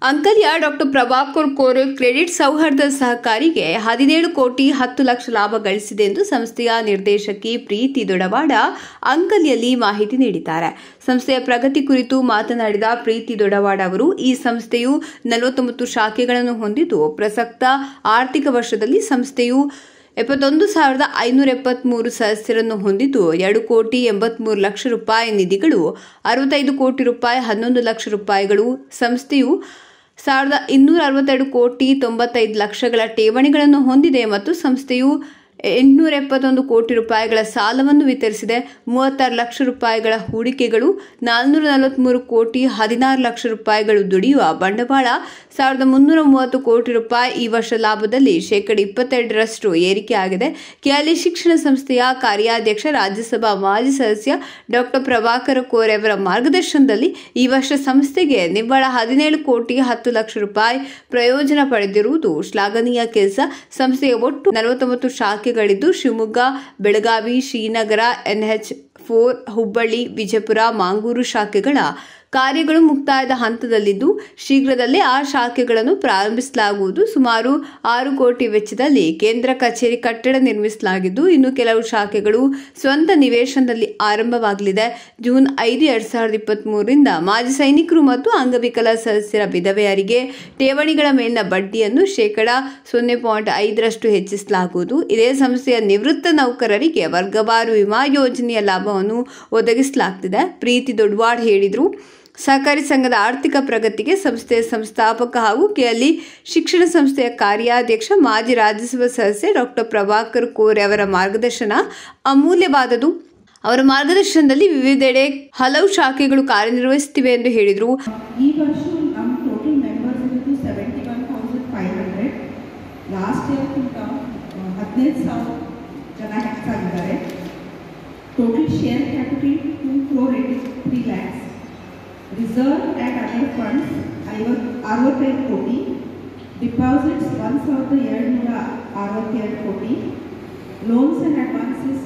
ಅಂಕಲ್ಯ doctor Prabhakar Kore credit Souharda ಸಹಕಾರಿಗೆ ಹದಿನೇಳು ಕೋಟಿ ಹತ್ತು ಲಕ್ಷ ಲಾಭ ಗಳಿಸಿದೆ ಎಂದು ಸಂಸ್ಥೆಯ ನಿರ್ದೇಶಕಿ ಪ್ರೀತಿ ದೊಡವಾಡ ಅಂಕಲ್ಯಲ್ಲಿ ಮಾಹಿತಿ ನೀಡಿದ್ದಾರೆ ಸಂಸ್ಥೆಯ ಪ್ರಗತಿ ಕುರಿತು ಮಾತನಾಡಿದ ಪ್ರೀತಿ ದೊಡವಾಡ ಅವರು ಈ ಸಂಸ್ಥೆಯು ನಲವತ್ತೊಂಬತ್ತು ಶಾಖೆಗಳನ್ನು ಹೊಂದಿದ್ದು ಪ್ರಸಕ್ತ ಆರ್ಥಿಕ ವರ್ಷದಲ್ಲಿ ಸಂಸ್ಥೆಯು ಎಪ್ಪತ್ತೊಂದು ಸಾವಿರದ ಐನೂರ ಎಪ್ಪತ್ಮೂರು ಸದಸ್ಯರನ್ನು ಹೊಂದಿದ್ದು ಎರಡು ಕೋಟಿ ಎಂಬತ್ಮೂರು ಲಕ್ಷ ರೂಪಾಯಿ ನಿಧಿಗಳು ಅರವತ್ತೈದು ಕೋಟಿ ರೂಪಾಯಿ ಹನ್ನೊಂದು ಲಕ್ಷ ರೂಪಾಯಿಗಳು ಸಂಸ್ಥೆಯು ಸಾವಿರದ ಇನ್ನೂರ ಅರವತ್ತೆರಡು ಕೋಟಿ ತೊಂಬತ್ತೈದು ಲಕ್ಷಗಳ ಠೇವಣಿಗಳನ್ನು ಹೊಂದಿದೆ ಮತ್ತು ಸಂಸ್ಥೆಯು ಎಂಟುನೂರ ಎಪ್ಪತ್ತೊಂದು ಕೋಟಿ ರೂಪಾಯಿಗಳ ಸಾಲವನ್ನು ವಿತರಿಸಿದೆ ಮೂವತ್ತಾರು ಲಕ್ಷ ರೂಪಾಯಿಗಳ ಹೂಡಿಕೆಗಳು ನಾಲ್ನೂರ ನಲವತ್ಮೂರು ಕೋಟಿ ಹದಿನಾರು ಲಕ್ಷ ರೂಪಾಯಿಗಳು ದುಡಿಯುವ ಬಂಡವಾಳ ಸಾವಿರದ ಮುನ್ನೂರ ಮೂವತ್ತು ಕೋಟಿ ರೂಪಾಯಿ ಈ ವರ್ಷ ಲಾಭದಲ್ಲಿ ಶೇಕಡ ಇಪ್ಪತ್ತೆರಡರಷ್ಟು ಏರಿಕೆಯಾಗಿದೆ ಕೆಎಲ್ಇ ಶಿಕ್ಷಣ ಸಂಸ್ಥೆಯ ಕಾರ್ಯಾಧ್ಯಕ್ಷ ರಾಜ್ಯಸಭಾ ಮಾಜಿ ಸದಸ್ಯ ಡಾಕ್ಟರ್ ಪ್ರಭಾಕರ ಕೋರೆ ಅವರ ಮಾರ್ಗದರ್ಶನದಲ್ಲಿ ಈ ವರ್ಷ ಸಂಸ್ಥೆಗೆ ನಿವ್ವಳ ಹದಿನೇಳು ಕೋಟಿ ಹತ್ತು ಲಕ್ಷ ರೂಪಾಯಿ ಪ್ರಯೋಜನ ಪಡೆದಿರುವುದು ಶ್ಲಾಘನೀಯ ಕೆಲಸ ಸಂಸ್ಥೆಯ ಒಟ್ಟು ನಲವತ್ತೊಂಬತ್ತು ಶಾಖೆಗಳಿದ್ದು ಶಿವಮೊಗ್ಗ ಬೆಳಗಾವಿ ಶ್ರೀನಗರ ಎನ್ಎಚ್ ಫೋರ್ ಹುಬ್ಬಳ್ಳಿ ವಿಜಯಪುರ ಮಾಂಗೂರು ಶಾಖೆಗಳ ಕಾರ್ಯಗಳು ಮುಕ್ತಾಯದ ಹಂತದಲ್ಲಿದ್ದು ಶೀಘ್ರದಲ್ಲೇ ಆ ಶಾಖೆಗಳನ್ನು ಪ್ರಾರಂಭಿಸಲಾಗುವುದು ಸುಮಾರು ಆರು ಕೋಟಿ ವೆಚ್ಚದಲ್ಲಿ ಕೇಂದ್ರ ಕಚೇರಿ ಕಟ್ಟಡ ನಿರ್ಮಿಸಲಾಗಿದ್ದು ಇನ್ನು ಕೆಲವು ಶಾಖೆಗಳು ಸ್ವಂತ ನಿವೇಶನದಲ್ಲಿ ಆರಂಭವಾಗಲಿದೆ ಜೂನ್ ಐದು ಎರಡ್ ಸಾವಿರದ ಇಪ್ಪತ್ತ್ ಮೂರರಿಂದ ಮಾಜಿ ಸೈನಿಕರು ಮತ್ತು ಅಂಗವಿಕಲ ಸದಸ್ಯರ ವಿಧವೆಯರಿಗೆ ಠೇವಣಿಗಳ ಮೇಲಿನ ಬಡ್ಡಿಯನ್ನು ಶೇಕಡ ಸೊನ್ನೆ ಪಾಯಿಂಟ್ ಐದರಷ್ಟು ಹೆಚ್ಚಿಸಲಾಗುವುದು ಇದೇ ಸಂಸ್ಥೆಯ ನಿವೃತ್ತ ನೌಕರರಿಗೆ ವರ್ಗವಾರು ವಿಮಾ ಯೋಜನೆಯ ಲಾಭವನ್ನು ಒದಗಿಸಲಾಗ್ತಿದೆ ಪ್ರೀತಿ ದೊಡ್ವಾಡ್ ಹೇಳಿದರು ಸಹಕಾರಿ ಸಂಘದ ಆರ್ಥಿಕ ಪ್ರಗತಿಗೆ ಸಂಸ್ಥೆಯ ಸಂಸ್ಥಾಪಕ ಹಾಗೂ ಕೆಎಲ್ಇ ಶಿಕ್ಷಣ ಸಂಸ್ಥೆಯ ಕಾರ್ಯಾಧ್ಯಕ್ಷ ಮಾಜಿ ರಾಜ್ಯಸಭಾ ಸದಸ್ಯ ಡಾಕ್ಟರ್ ಪ್ರಭಾಕರ್ ಕೋರೆ ಅವರ ಮಾರ್ಗದರ್ಶನ ಅಮೂಲ್ಯವಾದದು ಅವರ ಮಾರ್ಗದರ್ಶನದಲ್ಲಿ ವಿವಿಧೆಡೆ ಹಲವು ಶಾಖೆಗಳು ಕಾರ್ಯನಿರ್ವಹಿಸುತ್ತಿವೆ ಎಂದು ಹೇಳಿದರು ಈ ವರ್ಷ ನಮ್ಮ ಟೋಟಲ್ ಮೆಂಬರ್ಸ್ ಇರೋದು seventy one thousand five hundred last ಇಯರ್ಗಿಂತ ಹದಿನೈದು ಸಾವಿರ ಜನ ಹೆಚ್ಚಾಗಿದ್ದಾರೆ total share capital two crore eighty three lakhs reserve and other funds ಐವತ್ತು ಅರವತ್ತೈದು ಕೋಟಿ ಡಿಪಾಸಿಟ್ಸ್ ಒಂದು ಸಾವಿರದ ಏಳ್ನೂರ ಅರವತ್ತೆರಡು ಕೋಟಿ ಲೋನ್ಸ್ ಆ್ಯಂಡ್ ಅಡ್ವಾನ್ಸಸ್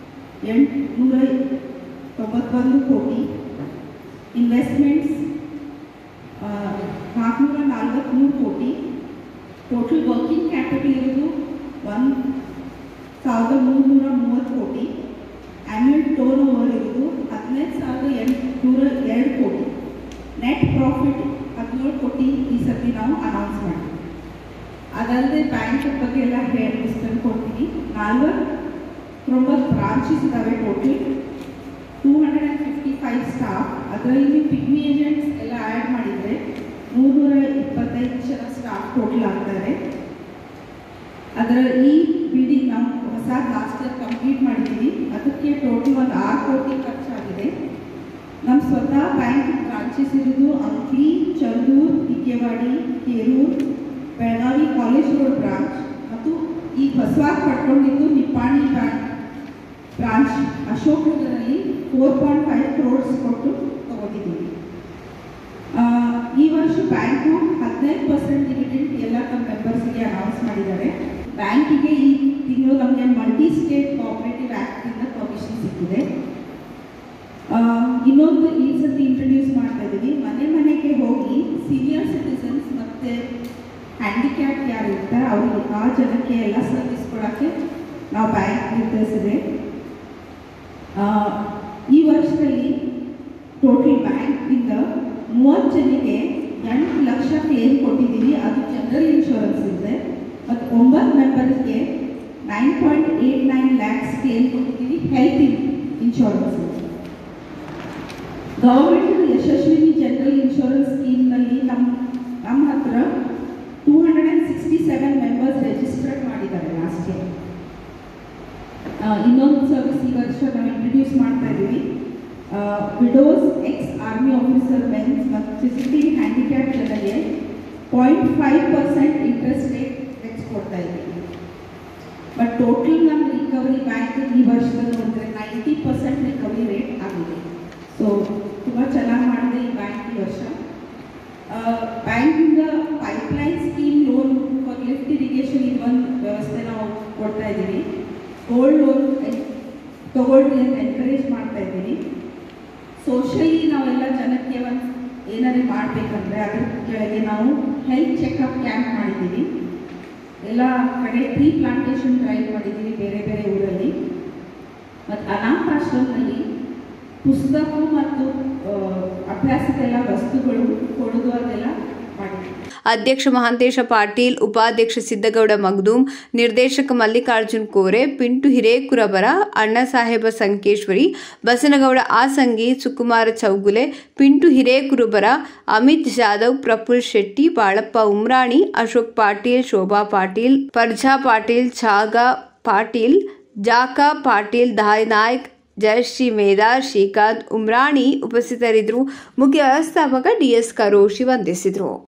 ಎಂಟುನೂರ ತೊಂಬತ್ತೊಂದು ಕೋಟಿ ಇನ್ವೆಸ್ಟ್ಮೆಂಟ್ಸ್ ನಾಲ್ಕುನೂರ ನಲ್ವತ್ತ್ಮೂರು ಕೋಟಿ ಟೋಟಲ್ ವರ್ಕಿಂಗ್ ಕ್ಯಾಪಿಟಲ್ ಇರೋದು ಒಂದು ಸಾವಿರದ ಮೂರುನೂರ ಮೂವತ್ತು ಕೋಟಿ ಆ್ಯನ್ಯುವಲ್ ಟೋನ್ ಓವರ್ ಇರೋದು ಹದಿನೈದು ಸಾವಿರದ ಎಂಟುನೂರ ಎರಡು ಕೋಟಿ ನೆಟ್ ಪ್ರಾಫಿಟ್ ಹದಿನೇಳು ಕೋಟಿ ಈ ಸತಿ ನಾವು ಅನೌನ್ಸ್ ಮಾಡ್ತೀವಿ ಅದಲ್ಲದೆ ಬ್ಯಾಂಕ್ ಬಗ್ಗೆ ಎಲ್ಲ ಹೇಳಿ ಡಿಸ್ಕನ್ ಕೊಡ್ತೀನಿ ನಾಲ್ವತ್ತೊಂಬತ್ತು ಬ್ರಾಂಚಸ್ ಇದ್ದಾವೆ total two hundred and fifty five staff ಅದರಲ್ಲಿ ಪಿಗ್ಮಿ ಏಜೆಂಟ್ಸ್ ಎಲ್ಲ ಆ್ಯಡ್ ಮಾಡಿದರೆ ಮೂನ್ನೂರ ಇಪ್ಪತ್ತೈದು ಜನ ಸ್ಟಾಫ್ ಟೋಟಲ್ ಆಗ್ತಾರೆ ಅದರ ಈ ಬಿಲ್ಡಿಂಗ್ ನಾವು ಹೊಸ ಲಾಸ್ಟ್ ಇಯರ್ ಕಂಪ್ಲೀಟ್ ಮಾಡಿದ್ದೀವಿ ಅದಕ್ಕೆ ಟೋಟಲ್ ಒಂದು ಆರು ಕೋಟಿ ಖರ್ಚಾಗಿದೆ ನಮ್ಮ ಸ್ವತಃ ಬ್ಯಾಂಕ್ ಬ್ರಾಂಚಸ್ ಇರೋದು Ankli Chandur Ikewadi Kerur Belagavi college road branch ಮತ್ತು ಈಗ ಹೊಸವಾಗಿ ಪಡ್ಕೊಂಡಿದ್ದು ನಿಪ್ಪಾಣಿ ಬ್ಯಾಂಕ್ ಬ್ರಾಂಚ್ ಅಶೋಕ್ ನಗರಲ್ಲಿ ಫೋರ್ ಪಾಯಿಂಟ್ ಫೈವ್ ಕ್ರೋರ್ಸ್ ಕೊಟ್ಟು ತಗೊಂಡಿದ್ದೀವಿ ಆ, ಈ ವರ್ಷ ಬ್ಯಾಂಕು ಹದಿನೈದು ಪರ್ಸೆಂಟ್ ಡಿವಿಡೆಂಟ್ ಎಲ್ಲ ನಮ್ಮ ಮೆಂಬರ್ಸ್ಗೆ ಅನೌನ್ಸ್ ಮಾಡಿದ್ದಾರೆ ಬ್ಯಾಂಕಿಗೆ ಈ ತಿಂಗಳು ನಮಗೆ ಮಲ್ಟಿ ಸ್ಟೇಟ್ ಕೋಆಪರೇಟಿವ್ ಆ್ಯಕ್ಟಿಂದ ಪರ್ಮಿಷನ್ ಸಿಕ್ಕಿದೆ ಆ, ಇನ್ನೊಂದು ಈ ಸತಿ ಇಂಟ್ರೊಡ್ಯೂಸ್ ಮಾಡ್ತಾ ಇದ್ದೀವಿ ಮನೆ ಮನೆಗೆ ಹೋಗಿ ಸೀನಿಯರ್ ಸಿಟಿಸನ್ಸ್ ಮತ್ತು ಹ್ಯಾಂಡಿಕ್ಯಾಪ್ ಯಾರು ಇರ್ತಾರೆ ಅವ್ರಿಗೆ ಆ ಜನಕ್ಕೆ ಎಲ್ಲ ಸರ್ವಿಸ್ ಕೊಡೋಕ್ಕೆ ನಾವು ಬ್ಯಾಂಕ್ ನಿರ್ಧರಿಸಿದೆ ಆ, ಈ ವರ್ಷದಲ್ಲಿ ಟೋಟಲ್ ಬ್ಯಾಂಕಿಂದ ಮೂವತ್ತು ಜನಕ್ಕೆ ಎಂಟು ಲಕ್ಷ ಕ್ಲೇಮ್ ಕೊಟ್ಟಿದ್ದೀವಿ ಅದು ಜನರಲ್ ಇನ್ಶೂರೆನ್ಸ್ ಇದೆ ಮತ್ತು ಒಂಬತ್ತು ಮೆಂಬರ್ಸ್ಗೆ nine point eight nine lakhs claim ಕೊಟ್ಟಿದ್ದೀವಿ health insurance government Yashasvini general insurance ಸ್ಕೀಮ್ನಲ್ಲಿ ನಮ್ಮ ನಮ್ಮ ಹತ್ರ two hundred and sixty seven members register ಮಾಡಿದ್ದಾರೆ ಲಾಸ್ಟ್ ಇಯರ್ ಇನ್ನೊಂದು ಸರ್ವಿಸ್ ಈ ವರ್ಷ ನಾವು ಇಂಟ್ರಡ್ಯೂಸ್ ಮಾಡ್ತಾ ಇದ್ದೀವಿ widows ex army officer mens ಮತ್ತು ಫಿಸಿಕಲಿ ಹ್ಯಾಂಡಿಕ್ಯಾಪ್ ಜನರಿಗೆ point five percent interest rate ಕೊಡ್ತಾ ಇದ್ದೀವಿ ಬಟ್ ಟೋಟಲ್ ನಮ್ಮ ರಿಕವರಿ ಬ್ಯಾಂಕ್ ಈ ವರ್ಷದಲ್ಲಿ ನೋಡಿದ್ರೆ ನೈಂಟಿ ಪರ್ಸೆಂಟ್ ರಿಕವರಿ ರೇಟ್ ಆಗಿದೆ ಸೊ ತುಂಬ ಚೆನ್ನಾಗಿ ಮಾಡಿದೆ ಈ ಬ್ಯಾಂಕ್ ಈ ವರ್ಷ ಬ್ಯಾಂಕಿಂದ pipeline scheme loan for lift irrigation ಇದೊಂದು ವ್ಯವಸ್ಥೆ ನಾವು ಕೊಡ್ತಾ ಇದ್ದೀವಿ ಗೋಲ್ಡ್ ಲೋನ್ ತಗೊಳ್ಳಿ ಅಂತ ಎನ್ಕರೇಜ್ ಮಾಡ್ತಾ ಇದ್ದೀವಿ ಸೋಷಲಿ ನಾವೆಲ್ಲ ಜನಕ್ಕೆ ಒಂದು ಏನಾದ್ರು ಮಾಡಬೇಕಂದ್ರೆ ಅದ್ರ ಕೆಳಗೆ ನಾವು ಹೆಲ್ತ್ ಚೆಕಪ್ ಕ್ಯಾಂಪ್ ಮಾಡಿದ್ದೀವಿ ಎಲ್ಲ ಕಡೆ ಟ್ರೀ ಪ್ಲಾಂಟೇಶನ್ ಡ್ರೈವ್ ಮಾಡಿದ್ದೀವಿ ಬೇರೆ ಬೇರೆ ಊರಲ್ಲಿ ಮತ್ತು ಅನಾಥಾಶ್ರಮದಲ್ಲಿ ಪುಸ್ತಕ ಮತ್ತು ಆ, ಅಭ್ಯಾಸಕ್ಕೆಲ್ಲ ವಸ್ತುಗಳು ಕೊಡೋದು ಅದೆಲ್ಲ ಮಾಡಿದ್ದೀವಿ ಅಧ್ಯಕ್ಷ ಮಹಾಂತೇಶ ಪಾಟೀಲ್ ಉಪಾಧ್ಯಕ್ಷ ಸಿದ್ದಗೌಡ ಮಗ್ದೂಮ್ ನಿರ್ದೇಶಕ ಮಲ್ಲಿಕಾರ್ಜುನ್ ಕೋರೆ ಪಿಂಟು ಹಿರೇಕುರಬರ ಅಣ್ಣಸಾಹೇಬ ಸಂಕೇಶ್ವರಿ ಬಸನಗೌಡ ಆಸಂಗಿ ಸುಕುಮಾರ ಚೌಗುಲೆ ಪಿಂಟು ಹಿರೇಕುರುಬರ ಅಮಿತ್ ಜಾಧವ್ ಪ್ರಫುಲ್ ಶೆಟ್ಟಿ ಬಾಳಪ್ಪ ಉಮ್ರಾಣಿ ಅಶೋಕ್ ಪಾಟೀಲ್ ಶೋಭಾ ಪಾಟೀಲ್ ಪರ್ಜಾ ಪಾಟೀಲ್ ಛಾಗಾ ಪಾಟೀಲ್ ಜಾಕಾ ಪಾಟೀಲ್ ಧಾಯ್ ನಾಯ್ಕ್ ಜಯಶ್ರೀ ಮೇದಾರ್ ಶ್ರೀಕಾಂತ್ ಉಮ್ರಾಣಿ ಉಪಸ್ಥಿತರಿದ್ದರು ಮುಖ್ಯ ವ್ಯವಸ್ಥಾಪಕ ಡಿಎಸ್ ಕರೋಶಿ ವಂದಿಸಿದರು